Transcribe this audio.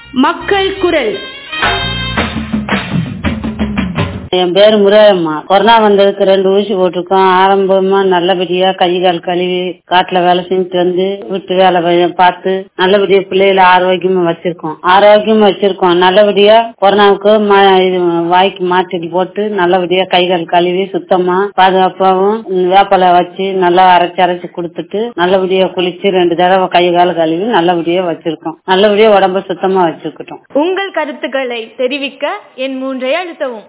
மக்கள் குரல் என் பேரு முருகம்மா கொரோனா வந்ததுக்கு ரெண்டு ஊசி போட்டிருக்கோம் ஆரம்பமா நல்லபடியா கை கால் கழுவி காட்டுல வேலை செஞ்சுட்டு வந்து வீட்டு வேலை பையன் பார்த்து நல்லபடியா பிள்ளைகளை ஆரோக்கியமா வச்சிருக்கோம் ஆரோக்கியமா வச்சிருக்கோம் நல்லபடியா கொரோனாவுக்கு ம- இது வாய்க்கு மாட்டிட்டு போட்டு நல்லபடியா கை கால் கழுவி சுத்தமா பாதுகாப்பாவும் வேப்பலை வச்சு நல்லா அரைச்சு அரைச்சு கொடுத்துட்டு நல்லபடியா குளிச்சு ரெண்டு தடவை கை கால் கழுவி நல்லபடியா வச்சிருக்கோம் நல்லபடியா உடம்ப சுத்தமா வச்சுக்கிட்டோம் உங்கள் கருத்துக்களை தெரிவிக்க என் மூன்றை அழுத்தவும்